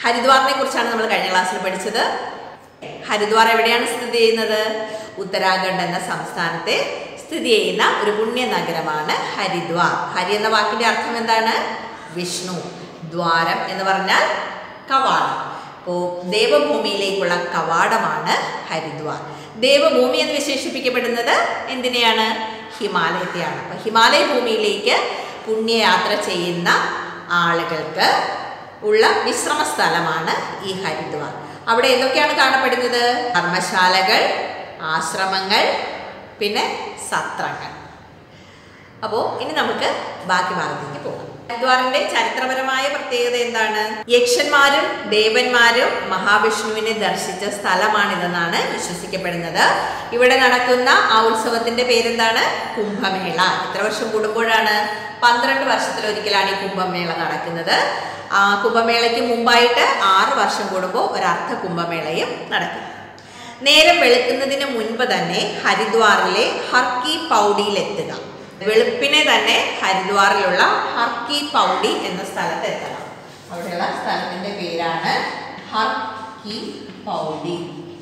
ഹരിദ്വാറിനെ കുറിച്ചാണ് നമ്മൾ കഴിഞ്ഞ ക്ലാസ്സിൽ പഠിച്ചത് ഹരിദ്വാർ എവിടെയാണ് സ്ഥിതി ചെയ്യുന്നത് ഉത്തരാഖണ്ഡ് എന്ന സംസ്ഥാനത്തെ സ്ഥിതി ചെയ്യുന്ന ഒരു പുണ്യ നഗരമാണ് ഹരിദ്വാർ ഹരി എന്ന വാക്കിന്റെ അർത്ഥം എന്താണ് വിഷ്ണു ദ്വാരം എന്ന് പറഞ്ഞാൽ കവാടം അപ്പോൾ ദേവഭൂമിയിലേക്കുള്ള കവാടമാണ് ഹരിദ്വാർ ദേവഭൂമി എന്ന് വിശേഷിപ്പിക്കപ്പെടുന്നത് എന്തിനെയാണ് ഹിമാലയത്തെയാണ് അപ്പോൾ ഹിമാലയ ഭൂമിയിലേക്ക് പുണ്യയാത്ര ചെയ്യുന്ന ആളുകൾക്ക് ഉള്ള വിശ്രമ സ്ഥലമാണ് ഈ ഹരിദ്വാർ അവിടെ എന്തൊക്കെയാണ് കാണപ്പെടുന്നത് ധർമ്മശാലകൾ ആശ്രമങ്ങൾ പിന്നെ സത്രങ്ങൾ അപ്പോൾ ഇനി നമുക്ക് ബാക്കി ഭാഗത്തേക്ക് പോകാം ഹരിദ്വാറിന്റെ ചരിത്രപരമായ പ്രത്യേകത എന്താണ് യക്ഷന്മാരും ദേവന്മാരും മഹാവിഷ്ണുവിനെ ദർശിച്ച സ്ഥലമാണിതെന്നാണ് വിശ്വസിക്കപ്പെടുന്നത് ഇവിടെ നടക്കുന്ന ആ ഉത്സവത്തിന്റെ പേരെന്താണ് കുംഭമേള എത്ര വർഷം കൂടുമ്പോഴാണ് പന്ത്രണ്ട് വർഷത്തിലൊരിക്കലാണ് ഈ കുംഭമേള നടക്കുന്നത് ആ കുംഭമേളയ്ക്ക് മുമ്പായിട്ട് ആറ് വർഷം കൂടുമ്പോൾ ഒരർത്ഥ കുംഭമേളയും നടക്കും നേരം വെളുക്കുന്നതിന് മുൻപ് തന്നെ ഹരിദ്വാറിലെ ഹർക്കി പൗഡിയിലെത്തുക വെളുപ്പിനെ തന്നെ ഹരിദ്വാറിലുള്ള ഹർക്കി പൗഡി എന്ന സ്ഥലത്ത് എത്തണം അവിടെയുള്ള സ്ഥലത്തിന്റെ പേരാണ് ഹർക്കി പൗഡി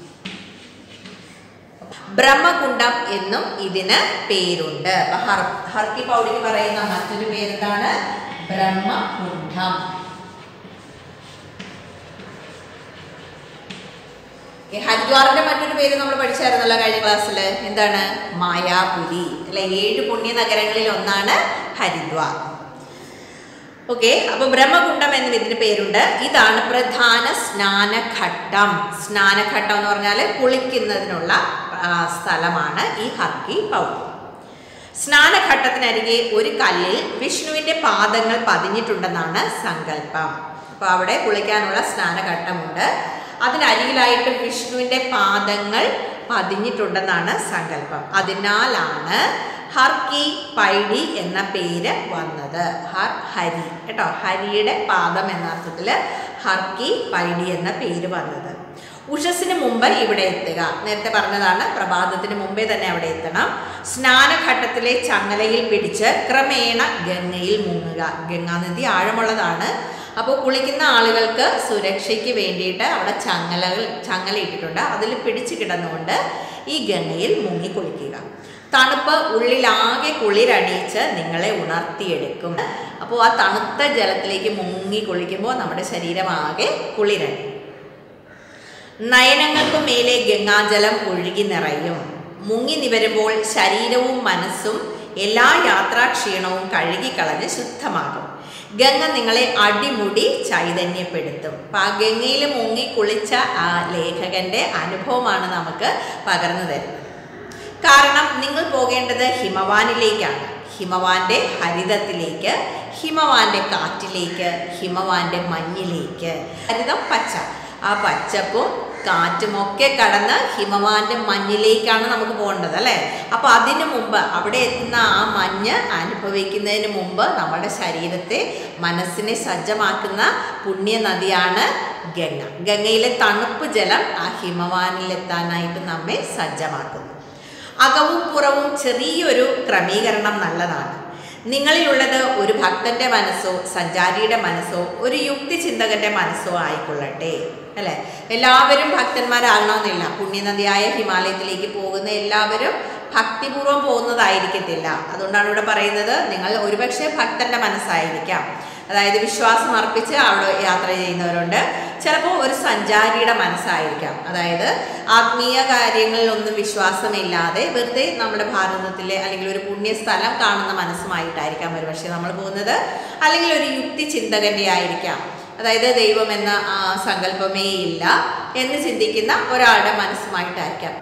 ബ്രഹ്മകുണ്ടം എന്നും ഇതിന് പേരുണ്ട് അപ്പൊ ഹർ ഹർക്കി പൗഡിക്ക് പറയുന്ന മറ്റൊരു പേരെന്താണ് ബ്രഹ്മകുണ്ഠം ഈ ഹരിദ്വാറിന്റെ മറ്റൊരു പേര് നമ്മൾ പഠിച്ചായിരുന്നല്ലോ കഴിഞ്ഞ ക്ലാസ്സിൽ എന്താണ് മായാപുരി അല്ലെ ഏഴ് പുണ്യ നഗരങ്ങളിൽ ഒന്നാണ് ഹരിദ്വാർ ഓക്കെ അപ്പൊ ബ്രഹ്മകുണ്ടം എന്നും ഇതിന് പേരുണ്ട് ഇതാണ് പ്രധാന സ്നാനഘട്ടം സ്നാനഘട്ടം എന്ന് പറഞ്ഞാൽ കുളിക്കുന്നതിനുള്ള ആ, സ്ഥലമാണ് ഈ ഹർക്കി പൗഡി സ്നാനഘട്ടത്തിനരികെ ഒരു കല്ലിൽ വിഷ്ണുവിന്റെ പാദങ്ങൾ പതിഞ്ഞിട്ടുണ്ടെന്നാണ് സങ്കല്പം അപ്പോൾ അവിടെ കുളിക്കാനുള്ള സ്നാനഘട്ടമുണ്ട് അതിനരികിലായിട്ട് വിഷ്ണുവിന്റെ പാദങ്ങൾ പതിഞ്ഞിട്ടുണ്ടെന്നാണ് സങ്കല്പം അതിനാലാണ് ഹർക്കി പൈഡി എന്ന പേര് വന്നത് ഹർ ഹരി കേട്ടോ ഹരിയുടെ പാദം എന്ന അർത്ഥത്തിൽ ഹർക്കി പൈഡി എന്ന പേര് വന്നത് ഉഷസ്സിന് മുമ്പ് ഇവിടെ എത്തുക നേരത്തെ പറഞ്ഞതാണ് പ്രഭാതത്തിന് മുമ്പേ തന്നെ അവിടെ എത്തണം സ്നാനഘട്ടത്തിലെ ചങ്ങലയിൽ പിടിച്ച് ക്രമേണ ഗംഗയിൽ മുങ്ങുക ഗംഗാനദി ആഴമുള്ളതാണ് അപ്പോൾ കുളിക്കുന്ന ആളുകൾക്ക് സുരക്ഷയ്ക്ക് വേണ്ടിയിട്ട് അവിടെ ചങ്ങലകൾ ചങ്ങല ഇട്ടിട്ടുണ്ട് അതിൽ പിടിച്ചു കിടന്നുകൊണ്ട് ഈ ഗംഗയിൽ മുങ്ങി കുളിക്കുക തണുപ്പ് ഉള്ളിലാകെ കുളിരണിയിച്ച് നിങ്ങളെ ഉണർത്തിയെടുക്കും അപ്പോൾ ആ തണുത്ത ജലത്തിലേക്ക് മുങ്ങി കുളിക്കുമ്പോൾ നമ്മുടെ ശരീരം ആകെ കുളിരണിയും നയനങ്ങൾക്കു മേലെ ഗംഗാജലം ഒഴുകി നിറയും മുങ്ങി നിവരുമ്പോൾ ശരീരവും മനസ്സും എല്ലാ യാത്രാക്ഷീണവും കഴുകിക്കളഞ്ഞ് ശുദ്ധമാകും ഗംഗ നിങ്ങളെ അടിമുടി ചൈതന്യപ്പെടുത്തും അപ്പം ആ ഗംഗയിൽ മുങ്ങി കുളിച്ച ആ ലേഖകന്റെ അനുഭവമാണ് നമുക്ക് പകർന്നു തരുന്നത് കാരണം നിങ്ങൾ പോകേണ്ടത് ഹിമവാനിലേക്കാണ് ഹിമവാന്റെ ഹരിതത്തിലേക്ക് ഹിമവാന്റെ കാറ്റിലേക്ക് ഹിമവാന്റെ മഞ്ഞിലേക്ക് ഹരിതം പച്ച ആ പച്ചപ്പും കാറ്റുമൊക്കെ കടന്ന് ഹിമവാന്റെ മഞ്ഞിലേക്കാണ് നമുക്ക് പോകേണ്ടത് അല്ലേ അപ്പോൾ അതിനു മുമ്പ് അവിടെ എത്തുന്ന ആ മഞ്ഞ് അനുഭവിക്കുന്നതിന് മുമ്പ് നമ്മുടെ ശരീരത്തെ മനസ്സിനെ സജ്ജമാക്കുന്ന പുണ്യ നദിയാണ് ഗംഗ ഗംഗയിലെ തണുപ്പ് ജലം ആ ഹിമവാനിലെത്താനായിട്ട് നമ്മെ സജ്ജമാക്കുന്നു അകവും പുറവും ചെറിയൊരു ക്രമീകരണം നല്ലതാണ് നിങ്ങളിലുള്ളത് ഒരു ഭക്തന്റെ മനസ്സോ സഞ്ചാരിയുടെ മനസ്സോ ഒരു യുക്തി ചിന്തകന്റെ മനസ്സോ ആയിക്കൊള്ളട്ടെ അല്ലെ എല്ലാവരും ഭക്തന്മാരാകണമെന്നില്ല പുണ്യനദിയായ ഹിമാലയത്തിലേക്ക് പോകുന്ന എല്ലാവരും ഭക്തിപൂർവ്വം പോകുന്നതായിരിക്കത്തില്ല അതുകൊണ്ടാണ് ഇവിടെ പറയുന്നത് നിങ്ങൾ ഒരുപക്ഷെ ഭക്തന്റെ മനസ്സായിരിക്കാം അതായത് വിശ്വാസം അർപ്പിച്ച് അവിടെ യാത്ര ചെയ്യുന്നവരുണ്ട് ചിലപ്പോൾ ഒരു സഞ്ചാരിയുടെ മനസ്സായിരിക്കാം അതായത് ആത്മീയ കാര്യങ്ങളിലൊന്നും വിശ്വാസമില്ലാതെ വെറുതെ നമ്മുടെ ഭാരതത്തിലെ അല്ലെങ്കിൽ ഒരു പുണ്യസ്ഥലം കാണുന്ന മനസ്സുമായിട്ടായിരിക്കാം ഒരുപക്ഷെ നമ്മൾ പോകുന്നത് അല്ലെങ്കിൽ ഒരു യുക്തി ചിന്തകന്റെ ആയിരിക്കാം അതായത് ദൈവം എന്ന ആ, സങ്കല്പമേ ഇല്ല എന്ന് ചിന്തിക്കുന്ന ഒരാളുടെ മനസ്സുമായിട്ടായിരിക്കാം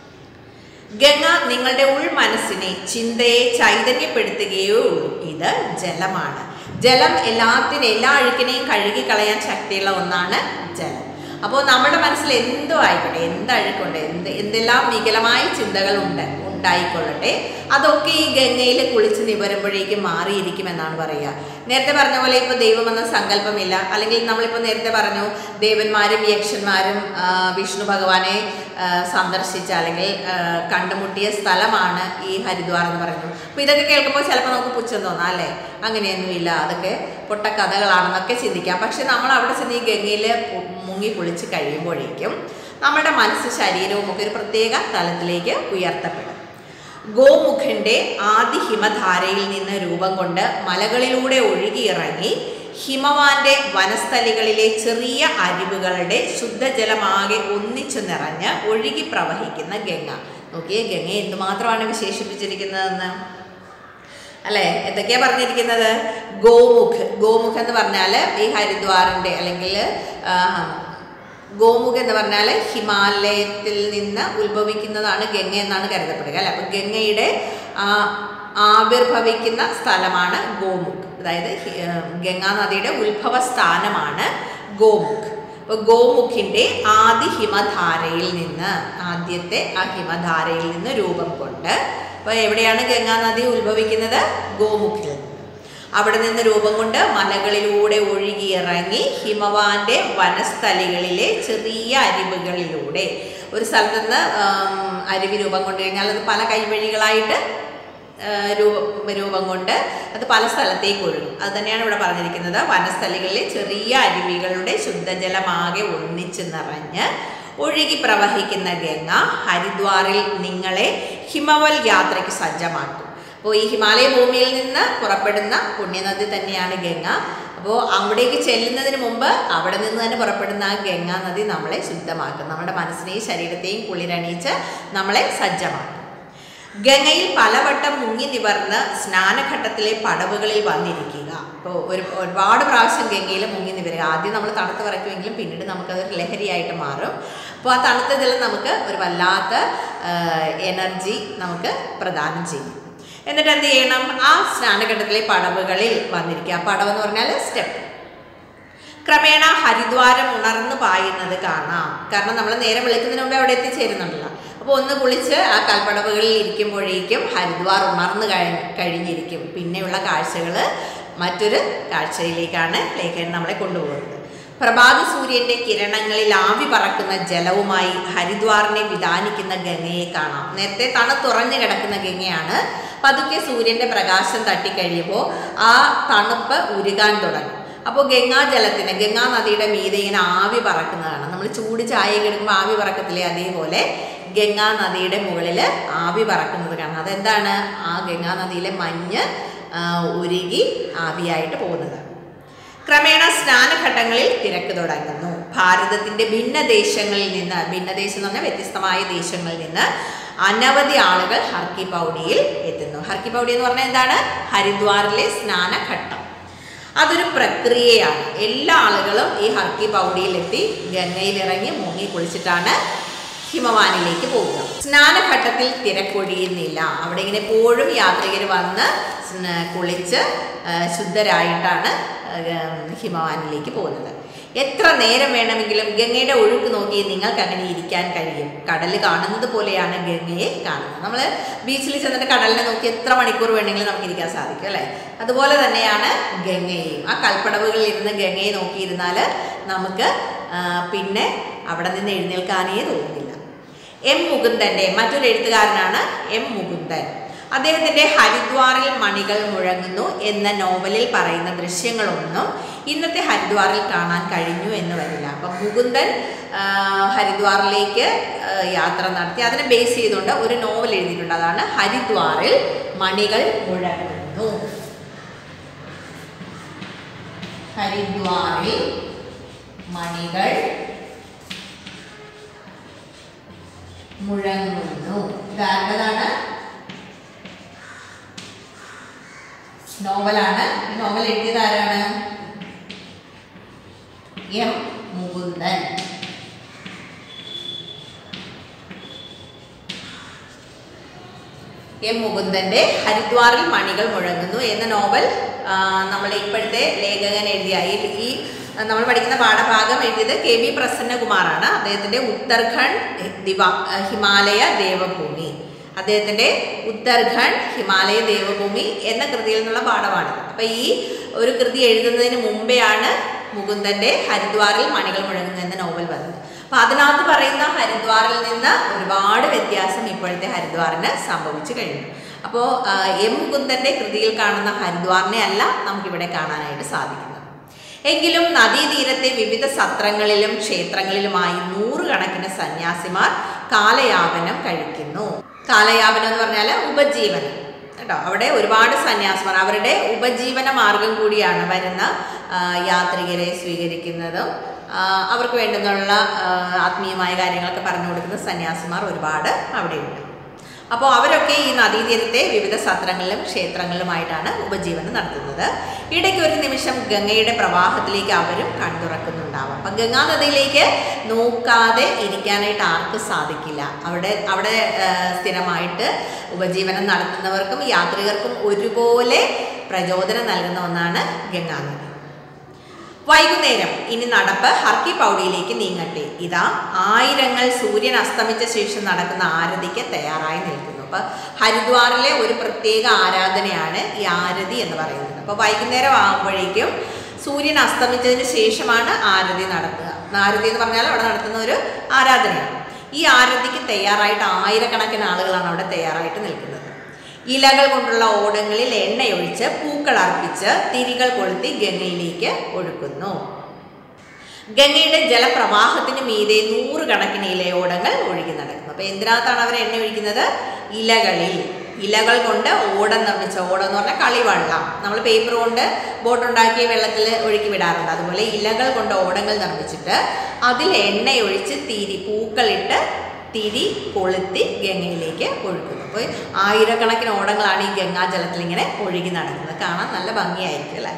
ഗംഗ നിങ്ങളുടെ ഉൾ മനസ്സിനെ ചിന്തയെ ചൈതന്യപ്പെടുത്തുകയേ ഉള്ളൂ ഇത് ജലമാണ് ജലം എല്ലാത്തിനും എല്ലാ അഴുക്കിനെയും കഴുകി കളയാൻ ശക്തിയുള്ള ഒന്നാണ് ജലം അപ്പോൾ നമ്മുടെ മനസ്സിൽ എന്തോ ആയിക്കോട്ടെ എന്ത് അഴുക്കുണ്ട് എന്ത് എന്തെല്ലാം വികലമായ ചിന്തകളുണ്ട് ഉണ്ടായിക്കൊള്ളട്ടെ അതൊക്കെ ഈ ഗംഗയിൽ കുളിച്ച് നിവരുമ്പോഴേക്കും മാറിയിരിക്കും എന്നാണ് പറയുക നേരത്തെ പറഞ്ഞ പോലെ ഇപ്പോൾ ദൈവം എന്ന സങ്കല്പമില്ല അല്ലെങ്കിൽ നമ്മളിപ്പോൾ നേരത്തെ പറഞ്ഞു ദേവന്മാരും യക്ഷന്മാരും ആ, വിഷ്ണു ഭഗവാനെ ആ, സന്ദർശിച്ച അല്ലെങ്കിൽ ആ, കണ്ടുമുട്ടിയ സ്ഥലമാണ് ഈ ഹരിദ്വാർ എന്ന് പറയുന്നത് അപ്പോൾ ഇതൊക്കെ കേൾക്കുമ്പോൾ ചിലപ്പോൾ നമുക്ക് പുച്ഛം തോന്നാം അല്ലേ അങ്ങനെയൊന്നുമില്ല അതൊക്കെ പൊട്ടക്കഥകളാണെന്നൊക്കെ ചിന്തിക്കാം പക്ഷെ നമ്മൾ അവിടെ ചെന്ന് ഈ ഗംഗയിൽ പു- മുങ്ങി കുളിച്ച് കഴിയുമ്പോഴേക്കും നമ്മുടെ മനസ്സ് ശരീരവും ഒക്കെ ഒരു പ്രത്യേക തലത്തിലേക്ക് ഉയർത്തപ്പെടും ഗോമുഖന്റെ ആദി ഹിമധാരയിൽ നിന്ന് രൂപം കൊണ്ട് മലകളിലൂടെ ഒഴുകിയിറങ്ങി ഹിമവാന്റെ വനസ്ഥലികളിലെ ചെറിയ അരിവുകളുടെ ശുദ്ധജലമാകെ ഒന്നിച്ചു നിറഞ്ഞ് ഒഴുകി പ്രവഹിക്കുന്ന ഗംഗ നോക്കിയേ ഗംഗയെ എന്തുമാത്രമാണ് വിശേഷിപ്പിച്ചിരിക്കുന്നതെന്ന് അല്ലേ എന്തൊക്കെയാ പറഞ്ഞിരിക്കുന്നത് ഗോമുഖ് ഗോമുഖ് എന്ന് പറഞ്ഞാൽ ഈ ഹരിദ്വാറിൻ്റെ അല്ലെങ്കിൽ ആ, ഗോമുഖ് എന്ന് പറഞ്ഞാൽ ഹിമാലയത്തിൽ നിന്ന് ഉത്ഭവിക്കുന്നതാണ് ഗംഗ എന്നാണ് കരുതപ്പെടുക അല്ലേ അപ്പം ഗംഗയുടെ ആ, ആവിർഭവിക്കുന്ന സ്ഥലമാണ് ഗോമുഖ് അതായത് ഹി- ആ, ഗംഗാ നദിയുടെ ഉത്ഭവ സ്ഥാനമാണ് ഗോമുഖ് അപ്പോൾ ഗോമുഖിൻ്റെ ആദി ഹിമധാരയിൽ നിന്ന് ആദ്യത്തെ ആ ഹിമധാരയിൽ നിന്ന് രൂപം കൊണ്ട് അപ്പോൾ എവിടെയാണ് ഗംഗാ നദി ഉത്ഭവിക്കുന്നത് ഗോമുഖിൽ നിന്ന് അവിടെ നിന്ന് രൂപം കൊണ്ട് മലകളിലൂടെ ഒഴുകിയിറങ്ങി ഹിമവാന്റെ വനസ്ഥലികളിലെ ചെറിയ അരിവുകളിലൂടെ ഒരു സ്ഥലത്ത് നിന്ന് ആം, അരുവി രൂപം കൊണ്ടു കഴിഞ്ഞാൽ അത് പല കൈവഴികളായിട്ട് ആ, രൂപം രൂപം കൊണ്ട് അത് പല സ്ഥലത്തേക്ക് ഒഴുകും അത് തന്നെയാണ് ഇവിടെ പറഞ്ഞിരിക്കുന്നത് വനസ്ഥലികളിലെ ചെറിയ അരുവികളുടെ ശുദ്ധജലമാകെ ഒന്നിച്ച് നിറഞ്ഞ് ഒഴുകി പ്രവഹിക്കുന്ന ഗംഗ ഹരിദ്വാറിൽ നിങ്ങളെ ഹിമവൽ യാത്രയ്ക്ക് സജ്ജമാക്കും അപ്പോൾ ഈ ഹിമാലയ ഭൂമിയിൽ നിന്ന് പുറപ്പെടുന്ന പുണ്യനദി തന്നെയാണ് ഗംഗ അപ്പോൾ അവിടേക്ക് ചെല്ലുന്നതിന് മുമ്പ് അവിടെ നിന്ന് തന്നെ പുറപ്പെടുന്ന ആ ഗംഗാ നദി നമ്മളെ ശുദ്ധമാക്കും നമ്മുടെ മനസ്സിനെയും ശരീരത്തെയും കുളിരണിയിച്ച് നമ്മളെ സജ്ജമാക്കും ഗംഗയിൽ പലവട്ടം മുങ്ങി നിവർന്ന് സ്നാനഘട്ടത്തിലെ പടവുകളിൽ വന്നിരിക്കുക ഇപ്പോൾ ഒരു ഒരുപാട് പ്രാവശ്യം ഗംഗയിൽ മുങ്ങി നിവരുക ആദ്യം നമ്മൾ തണുത്ത് വിറയ്ക്കുമെങ്കിലും പിന്നീട് നമുക്കതൊരു ലഹരിയായിട്ട് മാറും അപ്പോൾ ആ തണുത്ത ജലം നമുക്ക് ഒരു വല്ലാത്ത എനർജി നമുക്ക് പ്രദാനം ചെയ്യും എന്നിട്ട് എന്ത് ചെയ്യണം ആ സ്നാനഘട്ടത്തിലെ പടവുകളിൽ വന്നിരിക്കുക പടവ് എന്ന് പറഞ്ഞാൽ സ്റ്റെപ്പ് ക്രമേണ ഹരിദ്വാരം ഉണർന്നു പായുന്നത് കാണാം കാരണം നമ്മൾ നേരം വിളിക്കുന്നതിന് മുമ്പേ അവിടെ എത്തിച്ചേരുന്നുണ്ടല്ലോ അപ്പോൾ ഒന്ന് കുളിച്ച് ആ കൽപ്പടവുകളിൽ ഇരിക്കുമ്പോഴേക്കും ഹരിദ്വാർ ഉണർന്നു കഴി കഴിഞ്ഞിരിക്കും പിന്നെയുള്ള കാഴ്ചകൾ മറ്റൊരു കാഴ്ചയിലേക്കാണ് ലേഖൻ നമ്മളെ കൊണ്ടുപോകുന്നത് പ്രഭാത സൂര്യന്റെ കിരണങ്ങളിൽ ആവി പറക്കുന്ന ജലവുമായി ഹരിദ്വാറിനെ വിധാനിക്കുന്ന ഗംഗയെ കാണാം നേരത്തെ തണുത്തുറഞ്ഞു കിടക്കുന്ന ഗംഗയാണ് പതുക്കെ സൂര്യന്റെ പ്രകാശം തട്ടിക്കഴിയുമ്പോൾ ആ തണുപ്പ് ഉരുകാൻ തുടങ്ങും അപ്പോൾ ഗംഗാജലത്തിന് ഗംഗാ നദിയുടെ മീതെ ഇങ്ങനെ ആവി പറക്കുന്നതാണ് നമ്മൾ ചൂട് ചായ എടുക്കുമ്പോൾ ആവി പറക്കത്തില്ലേ അതേപോലെ ഗംഗാ നദിയുടെ മുകളിൽ ആവി പറക്കുന്നത് കാണാം അതെന്താണ് ആ ഗംഗാ നദിയിലെ മഞ്ഞ് ആ, ഉരുകി ആവിയായിട്ട് പോകുന്നത് ക്രമേണ സ്നാനഘട്ടങ്ങളിൽ തിരക്ക് തുടങ്ങുന്നു ഭാരതത്തിന്റെ ഭിന്ന ദേശങ്ങളിൽ നിന്ന് ഭിന്നദേശം എന്ന് പറഞ്ഞാൽ വ്യത്യസ്തമായ ദേശങ്ങളിൽ നിന്ന് അനവധി ആളുകൾ ഹർക്കി പൗഡിയിൽ എത്തുന്നു ഹർക്കി പൗഡി എന്ന് പറഞ്ഞാൽ എന്താണ് ഹരിദ്വാറിലെ സ്നാനഘട്ടം അതൊരു പ്രക്രിയയാണ് എല്ലാ ആളുകളും ഈ ഹർക്കി പൗഡിയിലെത്തി ഗംഗയിലിറങ്ങി മുങ്ങി കുളിച്ചിട്ടാണ് ഹിമവാനിലേക്ക് പോവുക സ്നാനഘട്ടത്തിൽ തിരക്കൊഴിയുന്നില്ല അവിടെ ഇങ്ങനെ എപ്പോഴും യാത്രികർ വന്ന് സ്ന- കുളിച്ച് ആ, ശുദ്ധരായിട്ടാണ് ആ, ഹിമവാനിലേക്ക് പോകുന്നത് എത്ര നേരം വേണമെങ്കിലും ഗംഗയുടെ ഒഴുക്ക് നോക്കി നിങ്ങൾക്ക് അങ്ങനെ ഇരിക്കാൻ കഴിയും കടൽ കാണുന്നത് പോലെയാണ് ഗംഗയെ കാണുന്നത് നമ്മൾ ബീച്ചിൽ ചെന്നിട്ട് കടലിനെ നോക്കി എത്ര മണിക്കൂർ വേണമെങ്കിലും നമുക്ക് ഇരിക്കാൻ സാധിക്കും അല്ലേ അതുപോലെ തന്നെയാണ് ഗംഗയെയും ആ കൽപ്പടവുകളിൽ ഇരുന്ന് ഗംഗയെ നോക്കിയിരുന്നാൽ നമുക്ക് ആ, പിന്നെ അവിടെ നിന്ന് എഴുന്നേൽക്കാനേ തോന്നില്ല എം മുകുന്ദൻ്റെ മറ്റൊരു എഴുത്തുകാരനാണ് എം മുകുന്ദൻ അദ്ദേഹത്തിൻ്റെ ഹരിദ്വാറിൽ മണികൾ മുഴങ്ങുന്നു എന്ന നോവലിൽ പറയുന്ന ദൃശ്യങ്ങളൊന്നും ഇന്നത്തെ ഹരിദ്വാറിൽ കാണാൻ കഴിഞ്ഞു എന്ന് വരില്ല അപ്പം മുകുന്ദൻ ആ, ഹരിദ്വാറിലേക്ക് ആ, യാത്ര നടത്തി അതിനെ ബേസ് ചെയ്തുകൊണ്ട് ഒരു നോവൽ എഴുതിയിട്ടുണ്ട് അതാണ് ഹരിദ്വാറിൽ മണികൾ മുഴങ്ങുന്നു ഹരിദ്വാറിൽ മണികൾ മുഴങ്ങുന്നു ഇതാരുടേതാണ് നോവലാണ് ഈ നോവൽ എഴുതിയത് ആരാണ് എം മുകുന്ദൻ എം മുകുന്ദന്റെ ഹരിദ്വാറിൽ മണികൾ മുഴങ്ങുന്നു എന്ന നോവൽ ആ, നമ്മുടെ ഇപ്പോഴത്തെ ലേഖകൻ എഴുതിയ ഈ ഈ നമ്മൾ പഠിക്കുന്ന പാഠഭാഗം എഴുതിയത് കെ വി പ്രസന്നകുമാറാണ് അദ്ദേഹത്തിന്റെ ഉത്തർഖണ്ഡ് ദിവാ ഹിമാലയ ദേവഭൂമി അദ്ദേഹത്തിന്റെ ഉത്തർഖണ്ഡ് ഹിമാലയ ദേവഭൂമി എന്ന കൃതിയിൽ നിന്നുള്ള പാഠമാണിത് അപ്പൊ ഈ ഒരു കൃതി എഴുതുന്നതിന് മുമ്പെയാണ് മുകുന്ദന്റെ ഹരിദ്വാറിൽ മണികൾ മുഴങ്ങുന്നു എന്ന നോവൽ വന്നത് അപ്പൊ അതിനകത്ത് പറയുന്ന ഹരിദ്വാറിൽ നിന്ന് ഒരുപാട് വ്യത്യാസം ഇപ്പോഴത്തെ ഹരിദ്വാറിന് സംഭവിച്ചു കഴിഞ്ഞു അപ്പോൾ എം മുകുന്ദന്റെ കൃതിയിൽ കാണുന്ന ഹരിദ്വാറിനെ അല്ല നമുക്കിവിടെ കാണാനായിട്ട് സാധിക്കുന്നത് എങ്കിലും നദീതീരത്തെ വിവിധ സത്രങ്ങളിലും ക്ഷേത്രങ്ങളിലുമായി നൂറുകണക്കിന് സന്യാസിമാർ കാലയാപനം കഴിക്കുന്നു കാലയാപനം എന്ന് പറഞ്ഞാൽ ഉപജീവനം കേട്ടോ അവിടെ ഒരുപാട് സന്യാസിമാർ അവരുടെ ഉപജീവന മാർഗം കൂടിയാണ് വരുന്ന ആ, യാത്രികരെ സ്വീകരിക്കുന്നതും ആ, അവർക്ക് വേണ്ടുന്നുള്ള ആ, ആത്മീയമായ കാര്യങ്ങളൊക്കെ പറഞ്ഞു കൊടുക്കുന്ന സന്യാസിമാർ ഒരുപാട് അവിടെയുണ്ട് അപ്പോൾ അവരൊക്കെ ഈ നദീതീരത്തെ വിവിധ സത്രങ്ങളിലും ക്ഷേത്രങ്ങളിലുമായിട്ടാണ് ഉപജീവനം നടത്തുന്നത് ഇടയ്ക്ക് ഒരു നിമിഷം ഗംഗയുടെ പ്രവാഹത്തിലേക്ക് അവരും കൺതുറക്കുന്നുണ്ടാവാം അപ്പം ഗംഗാ നദിയിലേക്ക് നോക്കാതെ ഇരിക്കാനായിട്ട് ആർക്കും സാധിക്കില്ല അവിടെ അവിടെ ആ, സ്ഥിരമായിട്ട് ഉപജീവനം നടത്തുന്നവർക്കും യാത്രികർക്കും ഒരുപോലെ പ്രചോദനം നൽകുന്ന ഒന്നാണ് ഗംഗാ നദി വൈകുന്നേരം ഇനി നടപ്പ് ഹർക്കി പൗഡിയിലേക്ക് നീങ്ങട്ടെ ഇതാ ആയിരങ്ങൾ സൂര്യൻ അസ്തമിച്ച ശേഷം നടക്കുന്ന ആരതിക്ക് തയ്യാറായി നിൽക്കുന്നു അപ്പൊ ഹരിദ്വാറിലെ ഒരു പ്രത്യേക ആരാധനയാണ് ഈ ആരതി എന്ന് പറയുന്നത് അപ്പൊ വൈകുന്നേരം ആകുമ്പോഴേക്കും സൂര്യൻ അസ്തമിച്ചതിന് ശേഷമാണ് ആരതി നടത്തുക ആരതി എന്ന് പറഞ്ഞാൽ അവിടെ നടത്തുന്ന ഒരു ആരാധനയാണ് ഈ ആരതിക്ക് തയ്യാറായിട്ട് ആയിരക്കണക്കിന് ആളുകളാണ് അവിടെ തയ്യാറായിട്ട് നിൽക്കുന്നത് ഇലകൾ കൊണ്ടുള്ള ഓടങ്ങളിൽ എണ്ണയൊഴിച്ച് പൂക്കൾ അർപ്പിച്ച് തിരികൾ കൊളുത്തി ഗംഗയിലേക്ക് ഒഴുക്കുന്നു ഗംഗയുടെ ജലപ്രവാഹത്തിന് മീതെ നൂറുകണക്കിന് ഇലയോടങ്ങൾ ഒഴുകി നടക്കുന്നു അപ്പൊ എന്തിനകത്താണ് അവർ എണ്ണ ഒഴിക്കുന്നത് ഇലകളിൽ ഇലകൾ കൊണ്ട് ഓടം നിർമ്മിച്ച ഓടം എന്ന് പറഞ്ഞാൽ കളിവെള്ളം നമ്മൾ പേപ്പർ കൊണ്ട് ബോട്ട് ഉണ്ടാക്കി വെള്ളത്തിൽ ഒഴുക്കി വിടാറുണ്ട് അതുപോലെ ഇലകൾ കൊണ്ട് ഓടങ്ങൾ നിർമ്മിച്ചിട്ട് അതിൽ എണ്ണയൊഴിച്ച് തിരി പൂക്കളിട്ട് തിരി കൊളുത്തി ഗംഗയിലേക്ക് ഒഴുക്കുന്നു അപ്പോൾ ആയിരക്കണക്കിന് ഓടങ്ങളാണ് ഈ ഗംഗാജലത്തിൽ ഇങ്ങനെ ഒഴുകി നടക്കുന്നത് കാണാൻ നല്ല ഭംഗിയായിരിക്കും അല്ലേ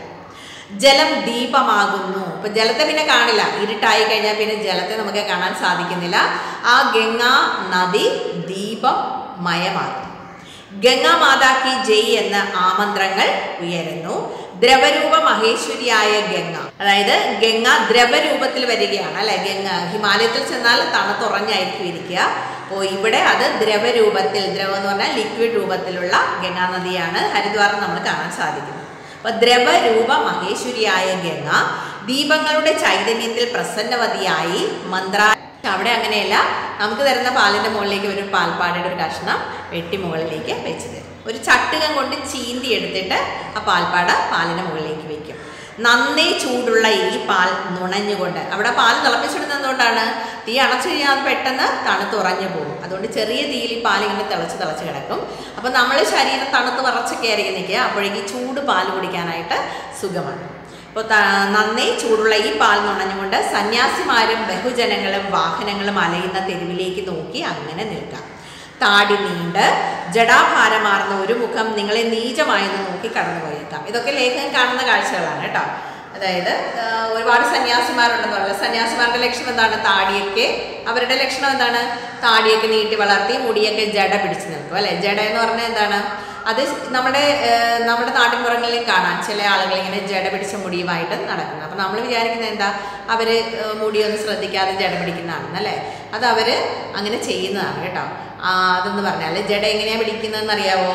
ജലം ദീപമാകുന്നു ഇപ്പൊ ജലത്തെ പിന്നെ കാണില്ല ഇരുട്ടായി കഴിഞ്ഞാൽ പിന്നെ ജലത്തെ നമുക്ക് കാണാൻ സാധിക്കുന്നില്ല ആ ഗംഗാ നദി ദീപം മയമാകും ഗംഗാ മാതാക്കി ജയ് എന്ന ആമന്ത്രങ്ങൾ ഉയരുന്നു ദ്രവരൂപ മഹേശ്വരിയായ ഗംഗ അതായത് ഗംഗ ദ്രവരൂപത്തിൽ വരികയാണ് അല്ലെ ഗംഗ ഹിമാലയത്തിൽ ചെന്നാൽ തണുത്തുറഞ്ഞായിരിക്കും ഇരിക്കുക അപ്പോൾ ഇവിടെ അത് ദ്രവരൂപത്തിൽ ദ്രവം എന്ന് പറഞ്ഞാൽ ലിക്വിഡ് രൂപത്തിലുള്ള ഗംഗാ നദിയാണ് ഹരിദ്വാറിൽ നമ്മൾ കാണാൻ സാധിക്കുന്നത് അപ്പൊ ദ്രവരൂപ മഹേശ്വരിയായ ഗംഗ ദീപങ്ങളുടെ ചൈതന്യത്തിൽ പ്രസന്നവതിയായി മന്ത്ര അവിടെ അങ്ങനെയല്ല നമുക്ക് തരുന്ന പാലിന്റെ മുകളിലേക്ക് ഒരു പാൽപ്പാടയുടെ ഒരു കഷ്ണം വെട്ടി മുകളിലേക്ക് വെച്ച് തരും ഒരു ചട്ടുകം കൊണ്ട് ചീന്തി എടുത്തിട്ട് ആ പാൽപ്പാട പാലിന്റെ മുകളിലേക്ക് വെക്കും നന്നേ ചൂടുള്ള ഈ പാൽ നുണഞ്ഞുകൊണ്ട് അവിടെ പാൽ തിളപ്പിച്ചിടുന്നത് എന്തുകൊണ്ടാണ് തീ അണച്ചു കഴിഞ്ഞാൽ അത് പെട്ടെന്ന് തണുത്തുറഞ്ഞു പോകും അതുകൊണ്ട് ചെറിയ തീയിൽ ഈ പാൽ ഇങ്ങനെ തിളച്ച് തിളച്ച് കിടക്കും അപ്പം നമ്മൾ ശരീരം തണുത്ത് വറച്ചൊക്കെ ആയിരിക്കും നിൽക്കുക അപ്പോഴേക്ക് ഈ ചൂട് പാൽ കുടിക്കാനായിട്ട് സുഖമാണ് അപ്പോൾ നന്നേ ചൂടുള്ള ഈ പാൽ നുണഞ്ഞുകൊണ്ട് സന്യാസിമാരും ബഹുജനങ്ങളും വാഹനങ്ങളും അലയുന്ന തെരുവിലേക്ക് നോക്കി അങ്ങനെ നിൽക്കാം താടി നീണ്ട് ജടാഭാരമാർന്ന ഒരു മുഖം നിങ്ങളെ നീചമായെന്ന് നോക്കി കടന്നുപോയേക്കാം ഇതൊക്കെ ലേഖകൻ കാണുന്ന കാഴ്ചകളാണ് കേട്ടോ അതായത് ആ, ഒരുപാട് സന്യാസിമാരുണ്ടെന്ന് പറയുന്നത് സന്യാസിമാരുടെ ലക്ഷ്യം എന്താണ് താടിയൊക്കെ അവരുടെ ലക്ഷണം എന്താണ് താടിയൊക്കെ നീട്ടി വളർത്തി മുടിയൊക്കെ ജട പിടിച്ചു നിൽക്കും അല്ലെ ജട എന്ന് പറഞ്ഞാൽ എന്താണ് അത് നമ്മുടെ ഏഹ്, നമ്മുടെ നാട്ടിൻപുറങ്ങളിൽ കാണാം ചില ആളുകൾ ഇങ്ങനെ ജട പിടിച്ച മുടിയുമായിട്ട് നടക്കുന്നത് അപ്പം നമ്മൾ വിചാരിക്കുന്നത് എന്താ അവർ മുടിയൊന്നും ശ്രദ്ധിക്കാതെ ജട പിടിക്കുന്നതാണെന്ന് അല്ലേ അത് അവർ അങ്ങനെ ചെയ്യുന്നതാണ് കേട്ടോ ആ, അതെന്ന് പറഞ്ഞാൽ ജട എങ്ങനെയാണ് പിടിക്കുന്നതെന്ന് അറിയാവോ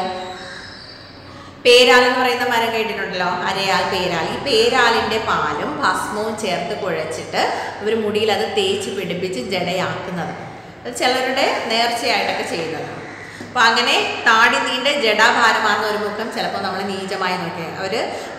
പേരാൽ എന്ന് പറയുന്ന മരം കേട്ടിട്ടുണ്ടല്ലോ അരയാൽ പേരാൽ ഈ പേരാലിൻ്റെ പാലും ഭസ്മവും ചേർത്ത് കുഴച്ചിട്ട് ഇവർ മുടിയിൽ അത് തേച്ച് പിടിപ്പിച്ച് ജടയാക്കുന്നത് അത് ചിലരുടെ നേർച്ചയായിട്ടൊക്കെ ചെയ്യുന്നതാണ് അപ്പോൾ അങ്ങനെ താടി നീണ്ട ജടാഭാരമാർന്ന ഒരു മുഖം ചിലപ്പോൾ നമ്മൾ നീചമായി നോക്കി അവർ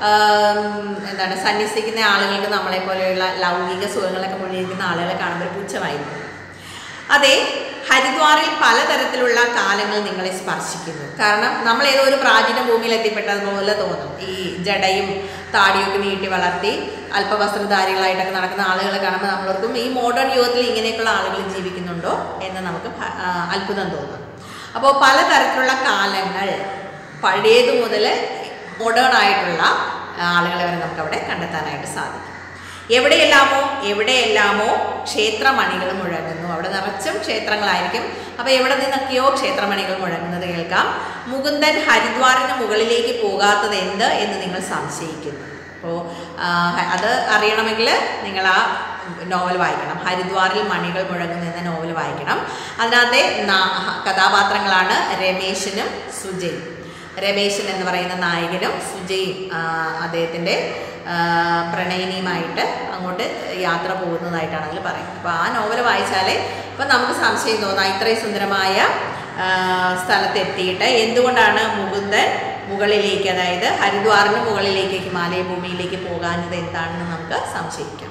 എന്താണ് സന്യസിക്കുന്ന ആളുകൾക്ക് നമ്മളെ പോലെയുള്ള ലൗകിക സുഖങ്ങളൊക്കെ മുന്നിലിരിക്കുന്ന ആളുകളെ കാണുമ്പോൾ ഒരു പുച്ഛമായിരിക്കും അതെ ഹരിദ്വാറിൽ പലതരത്തിലുള്ള കാലങ്ങൾ നിങ്ങളെ സ്പർശിക്കുന്നു കാരണം നമ്മൾ ഏതോ ഒരു പ്രാചീന ഭൂമിയിൽ എത്തിപ്പെട്ടതുപോലെ തോന്നും ഈ ജടയും താടിയൊക്കെ നീട്ടി വളർത്തി അല്പവസ്ത്രധാരികളായിട്ടൊക്കെ നടക്കുന്ന ആളുകളെ കാണുമ്പോൾ നമ്മളോർക്കും ഈ മോഡേൺ യുഗത്തിൽ ഇങ്ങനെയൊക്കെയുള്ള ആളുകൾ ജീവിക്കുന്നുണ്ടോ എന്ന് നമുക്ക് ഭ- ആ, അത്ഭുതം തോന്നും അപ്പോൾ പലതരത്തിലുള്ള കാലങ്ങൾ പഴയത് മുതൽ മോഡേൺ ആയിട്ടുള്ള ആളുകളെ വരെ നമുക്ക് അവിടെ കണ്ടെത്താനായിട്ട് സാധിക്കും എവിടെയെല്ലാമോ എവിടെയെല്ലാമോ ക്ഷേത്രമണികൾ മുഴങ്ങുന്നു അവിടെ നിറച്ചും ക്ഷേത്രങ്ങളായിരിക്കും അപ്പോൾ എവിടെ നിന്നൊക്കെയോ ക്ഷേത്രമണികൾ മുഴങ്ങുന്നത് കേൾക്കാം മുകുന്ദൻ ഹരിദ്വാറിന് മുകളിലേക്ക് പോകാത്തത് എന്ത് എന്ന് നിങ്ങൾ സംശയിക്കുന്നു അപ്പോൾ അത് അറിയണമെങ്കിൽ നിങ്ങൾ ആ നോവൽ വായിക്കണം ഹരിദ്വാറിൽ മണികൾ മുഴങ്ങുന്നു എന്ന നോവൽ വായിക്കണം അതിനകത്തെ നാ- കഥാപാത്രങ്ങളാണ് രമേശനും സുജയും രമേശൻ എന്ന് പറയുന്ന നായകനും സുജയും ആ, അദ്ദേഹത്തിൻ്റെ ആ, പ്രണയിനിയുമായിട്ട് അങ്ങോട്ട് യാത്ര പോകുന്നതായിട്ടാണ് അതിൽ പറയുന്നത് അപ്പോൾ ആ നോവൽ വായിച്ചാലേ ഇപ്പം നമുക്ക് സംശയം തോന്നാം ഇത്രയും സുന്ദരമായ ആ, സ്ഥലത്തെത്തിയിട്ട് എന്തുകൊണ്ടാണ് മുകുന്ദൻ മുകളിലേക്ക് അതായത് ഹരിദ്വാറിന് മുകളിലേക്ക് ഹിമാലയ ഭൂമിയിലേക്ക് പോകാഞ്ഞത് എന്താണെന്ന് നമുക്ക് സംശയിക്കാം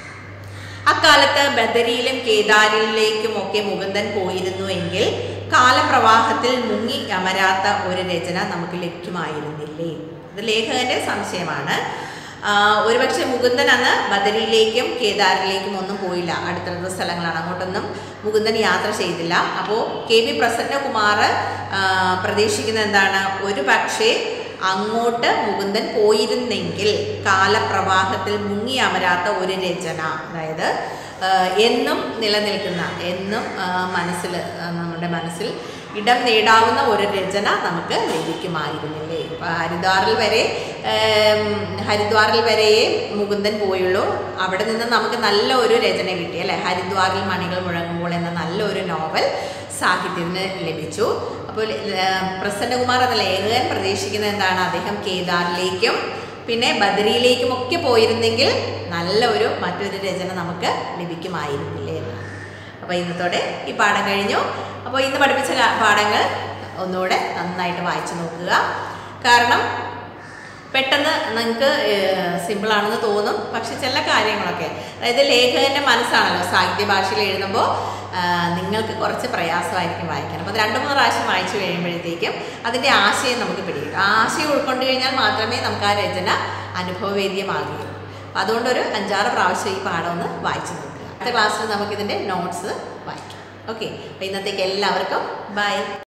അക്കാലത്ത് ബദരിയിലും കേദാരിലേക്കും ഒക്കെ മുകുന്ദൻ പോയിരുന്നുവെങ്കിൽ കാലപ്രവാഹത്തിൽ മുങ്ങി അമരാത്ത ഒരു രചന നമുക്ക് ലഭ്യമായിരുന്നില്ലേ ഇത് ലേഖകന്റെ സംശയമാണ് ആ, ഒരുപക്ഷെ മുകുന്ദൻ അന്ന് ബദരിയിലേക്കും കേദാരിലേക്കും ഒന്നും പോയില്ല അടുത്തടുത്ത സ്ഥലങ്ങളാണ് അങ്ങോട്ടൊന്നും മുകുന്ദൻ യാത്ര ചെയ്തില്ല അപ്പോൾ കെ വി പ്രസന്നകുമാർ ആ, പ്രതീക്ഷിക്കുന്നത് എന്താണ് ഒരു പക്ഷേ അങ്ങോട്ട് മുകുന്ദൻ പോയിരുന്നെങ്കിൽ കാലപ്രവാഹത്തിൽ മുങ്ങി അമരാത്ത ഒരു രചന അതായത് ആ, എന്നും നിലനിൽക്കുന്ന എന്നും മനസ്സിൽ നമ്മുടെ മനസ്സിൽ ഇടം നേടാവുന്ന ഒരു രചന നമുക്ക് ലഭിക്കുമായിരുന്നില്ലേ ഇപ്പം ഹരിദ്വാറിൽ വരെ ഏം, ഹരിദ്വാറിൽ വരെയേ മുകുന്ദൻ പോയുള്ളൂ അവിടെ നിന്ന് നമുക്ക് നല്ല ഒരു രചന കിട്ടി അല്ലേ ഹരിദ്വാറിൽ മണികൾ മുഴങ്ങുമ്പോൾ എന്ന നല്ലൊരു നോവൽ സാഹിത്യത്തിന് ലഭിച്ചു അപ്പോൾ ഏർ, പ്രസന്നകുമാർ എന്ന ലേഖകൻ പ്രതീക്ഷിക്കുന്നത് എന്താണ് അദ്ദേഹം കേദാറിലേക്കും പിന്നെ ബദരിയിലേക്കും ഒക്കെ പോയിരുന്നെങ്കിൽ നല്ല ഒരു മറ്റൊരു രചന നമുക്ക് ലഭിക്കുമായിരുന്നില്ലേ എന്നാണ് അപ്പോൾ ഇന്നത്തോടെ ഈ പാഠം കഴിഞ്ഞു അപ്പോൾ ഇന്ന് പഠിപ്പിച്ച കാ- പാഠങ്ങൾ ഒന്നുകൂടെ നന്നായിട്ട് വായിച്ചു നോക്കുക കാരണം പെട്ടെന്ന് നിങ്ങൾക്ക് സിമ്പിളാണെന്ന് തോന്നും പക്ഷെ ചില കാര്യങ്ങളൊക്കെ അതായത് ലേഖകൻ്റെ മനസ്സാണല്ലോ സാഹിത്യ ഭാഷയിൽ എഴുതുമ്പോൾ ആ, നിങ്ങൾക്ക് കുറച്ച് പ്രയാസമായിരിക്കും വായിക്കാൻ അപ്പോൾ അത് രണ്ട് മൂന്ന് പ്രാവശ്യം വായിച്ചു കഴിയുമ്പോഴത്തേക്കും അതിൻ്റെ ആശയം നമുക്ക് പിടികിട്ടും ആ ആശയം ഉൾക്കൊണ്ട് കഴിഞ്ഞാൽ മാത്രമേ നമുക്ക് ആ രചന അനുഭവവേദ്യമാകുകയുള്ളൂ അപ്പോൾ അതുകൊണ്ടൊരു അഞ്ചാറ് പ്രാവശ്യം ഈ പാഠം ഒന്ന് വായിച്ചു നോക്കുക അടുത്ത ക്ലാസ്സിൽ നമുക്കിതിൻ്റെ നോട്ട്സ് വായിക്കാം ഓക്കെ അപ്പോൾ ഇന്നത്തേക്ക് എല്ലാവർക്കും ബൈ